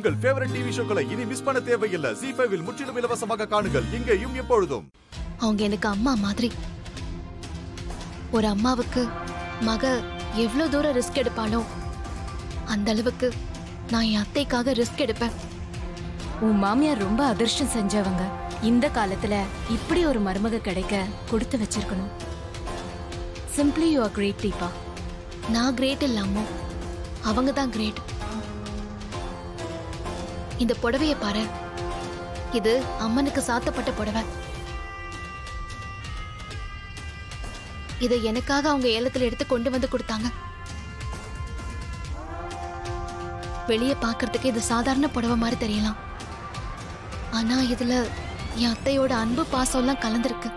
உங்கள் favourite TV ஷோக்களை இனி miss பண்ண தேவையில்லை ஜி ஃபைவில் முற்றிலும் இலவசமாக காணுங்கள் இங்கேயும் எப்பொழுதும் அவங்க எனக்கு அம்மா மாதிரி ஒரு அம்மாவுக்கு மக எவ்வளவு தூரம் ரிஸ்க் எடுப்பாளோ அந்த அளவுக்கு நான் என் அத்தைக்காக ரிஸ்க் எடுப்பேன் உன் மாமியார் ரொம்ப அதிர்ஷ்டம் செஞ்சவங்க இந்த காலத்துல இப்படி ஒரு மருமக கிடைக்க கொடுத்து வச்சிருக்கணும் simply you are great Deepa நான் கிரேட் இல்லாமோ அவங்க தான் கிரேட் இந்த புடவைய பாரு இது அம்மனுக்கு சாத்தப்பட்ட புடவை இதை எனக்காக அவங்க ஏலத்துல எடுத்து கொண்டு வந்து கொடுத்தாங்க வெளியே பார்க்கிறதுக்கு இது சாதாரண புடவை மாதிரி தெரியலாம் ஆனா இதுல என் அத்தையோட அன்பு பாசம் எல்லாம் கலந்துருக்கு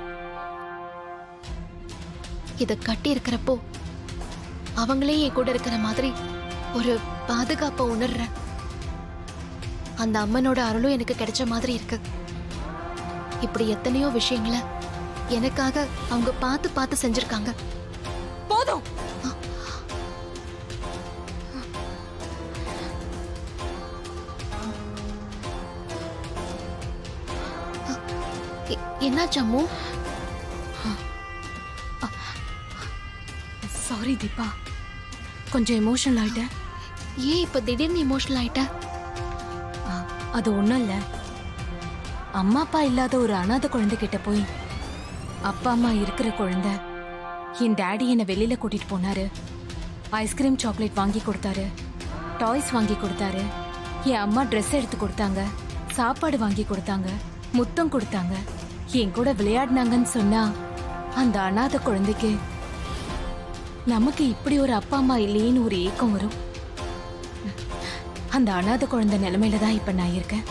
இத கட்டி இருக்கிறப்போ அவங்களே என் கூட இருக்கிற மாதிரி ஒரு பாதுகாப்பை உணர்றேன் அந்த அம்மனோட அருளும் எனக்கு கிடைச்ச மாதிரி இருக்கு இப்படி எத்தனையோ விஷயங்களை எனக்காக அவங்க பார்த்து பார்த்து செஞ்சிருக்காங்க போதும் எ- என்னாச்சு அம்மு சாரி தீபா கொஞ்சம் எமோஷனல் ஆயிட்டேன் ஏன் இப்ப திடீர்னு இமோஷனல் ஆயிட்ட ஆ, அது ஒண்ணும் இல்ல அம்மா அப்பா இல்லாத ஒரு அனாதை குழந்தைகிட்ட போய் அப்பா அம்மா இருக்கிற குழந்தை என் டாடி என்னை வெளியில கூட்டிட்டு போனாரு ஐஸ்கிரீம் சாக்லேட் வாங்கி கொடுத்தாரு டாய்ஸ் வாங்கி கொடுத்தாரு என் அம்மா ட்ரெஸ் எடுத்து கொடுத்தாங்க சாப்பாடு வாங்கி கொடுத்தாங்க முத்தம் கொடுத்தாங்க என் கூட விளையாடினாங்கன்னு சொன்னா அந்த அனாதை குழந்தைக்கு நமக்கு இப்படி ஒரு அப்பா அம்மா இல்லையேன்னு ஒரு ஏக்கம் வரும் அந்த அனாதை குழந்தை நிலைமையில தான் இப்ப நான் இருக்கேன்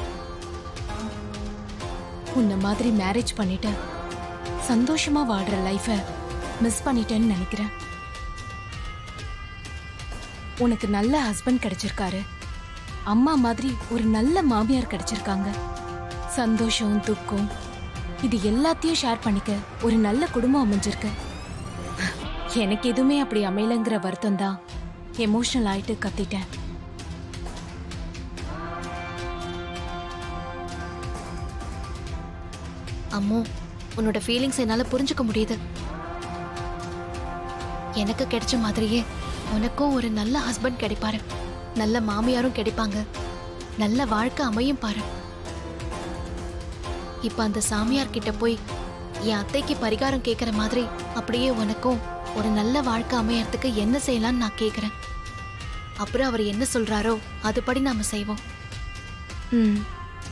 உன்ன மாதிரி மேரேஜ் பண்ணிட்டு சந்தோஷமா வாழ்ற லைஃப மிஸ் பண்ணிட்டேன்னு நினைக்கிறேன் உனக்கு நல்ல ஹஸ்பண்ட் கிடைச்சிருக்காரு அம்மா மாதிரி ஒரு நல்ல மாமியார் கிடைச்சிருக்காங்க சந்தோஷம் துக்கம் இது எல்லாத்தையும் ஷேர் பண்ணிக்க ஒரு நல்ல குடும்பம் அமைஞ்சிருக்கு எனக்கு எதுவுமே அப்படி அமையலங்கிற வருத்தம் தான் எமோஷனல் ஆயிட்டு கத்திட்டேன் அம்மு உன்னோட ஃபீலிங்ஸ் என்னால புரிஞ்சுக்க முடியுது எனக்கு கிடைச்ச மாதிரியே உனக்கும் ஒரு நல்ல ஹஸ்பண்ட் கிடைப்பாரு நல்ல மாமியாரும் கிடைப்பாங்க நல்ல வாழ்க்கை அமையும் பாரு இப்ப அந்த சாமியார் கிட்ட போய் என் அத்தைக்கு பரிகாரம் கேக்குற மாதிரி அப்படியே உனக்கும் ஒரு நல்ல வாழ்க்கை அமையறதுக்கு என்ன செய்யலாம்னு நான் கேக்குறேன் அப்புறம் அவர் என்ன சொல்றாரோ அதுபடி நாம செய்வோம் ம்.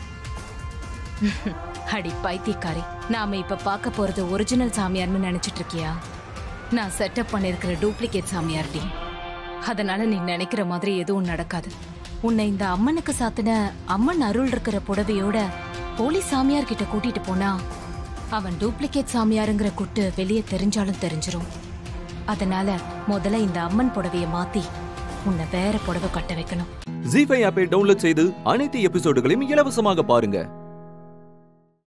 அடி பைத்தியக்காரி நாம இப்ப பார்க்க போறது ஒரிஜினல் சாமியார்னு நினைச்சிட்டு இருக்கியா நான் செட்டப் பண்ணிருக்கிற டூப்ளிகேட் சாமியார்டி அதனால நீ நினைக்கிற மாதிரி எதுவும் நடக்காது உன்னை இந்த அம்மனுக்கு சாத்தின அம்மன் அருள் இருக்கிற புடவையோட போலீஸ் சாமியார் கிட்ட கூட்டிட்டு போனா அவன் டூப்ளிகேட் சாமியாருங்கிற குட்டு வெளியே தெரிஞ்சாலும் தெரிஞ்சிரும் அதனால முதல்ல இந்த அம்மன் புடவைய மாத்தி உன்னை வேற புடவை கட்ட வைக்கணும் ஜி ஃபைவ் ஆப்பை டவுன்லோட் செய்து அனைத்து எபிசோடுகளையும் இலவசமாக பாருங்க